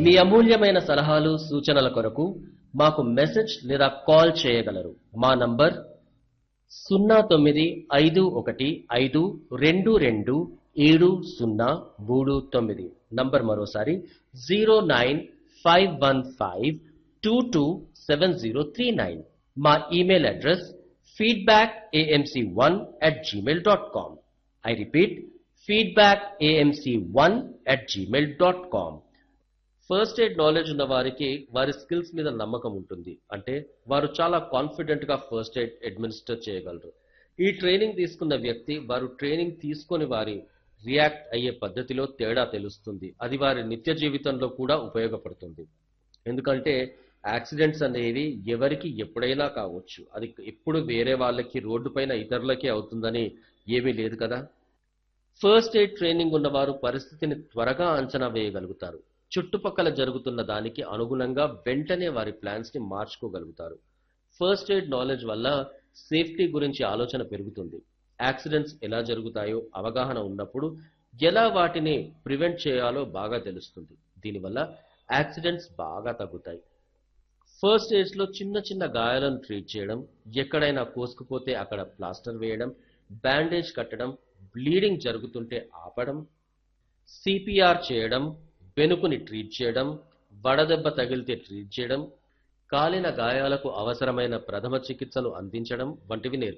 మీ అమూల్యమైన సలహాలు సూచనల కొరకు మాకు మెసేజ్ లేదా కాల్ చేయగలరు మా నంబర్ సున్నా తొమ్మిది ఐదు ఒకటి ఐదు రెండు రెండు ఏడు సున్నా మూడు తొమ్మిది నంబర్ మరోసారి zero nine five one five two two seven zero three nine మా email address feedback AMC one at Gmail dot com I repeat feedback AMC one at Gmail dot com first aid knowledge ఉన్న వారికి వారి skills మీద నమ్మకం ఉంటుంది అంటే వారు చాలా కాన్ఫిడెంట్ గా ఫస్ట్ ఎయిడ్ అడ్మినిస్టర్ చేయగలరు ఈ ట్రైనింగ్ తీసుకున్న వ్యక్తి వారు ట్రైనింగ్ తీసుకొని వారి రియాక్ట్ అయ్యే పద్ధతిలో తేడా తెలుస్తుంది అది వారి నిత్య జీవితంలో కూడా ఉపయోగపడుతుంది ఎందుకంటే యాక్సిడెంట్స్ అనేవి ఎవరికి ఎప్పుడైనా కావచ్చు అది ఎప్పుడు వేరే వాళ్ళకి రోడ్డు పైన ఇతరులకే అవుతుందని ఏమీ లేదు కదా ఫస్ట్ ఎయిడ్ ట్రైనింగ్ ఉన్నవారు పరిస్థితిని త్వరగా అంచనా వేయగలుగుతారు చుట్టుపక్కల జరుగుతున్న దానికి అనుగుణంగా వెంటనే వారి ప్లాన్స్ ని మార్చుకోగలుగుతారు ఫస్ట్ ఎయిడ్ నాలెడ్జ్ వల్ల సేఫ్టీ గురించి ఆలోచన పెరుగుతుంది యాక్సిడెంట్స్ ఎలా జరుగుతాయో అవగాహన ఉన్నప్పుడు ఎలా వాటిని ప్రివెంట్ చేయాలో బాగా తెలుస్తుంది దీనివల్ల యాక్సిడెంట్స్ బాగా తగ్గుతాయి ఫస్ట్ ఎయిడ్స్ లో చిన్న చిన్న గాయాలను ట్రీట్ చేయడం ఎక్కడైనా కోసుకుపోతే అక్కడ ప్లాస్టర్ వేయడం బ్యాండేజ్ కట్టడం బ్లీడింగ్ జరుగుతుంటే ఆపడం సిపిఆర్ చేయడం వెనుకుని ట్రీట్ చేయడం వడదెబ్బ తగిలితే ట్రీట్ చేయడం కాలిన గాయాలకు అవసరమైన ప్రథమ చికిత్సను అందించడం వంటివి నేర్పుతారు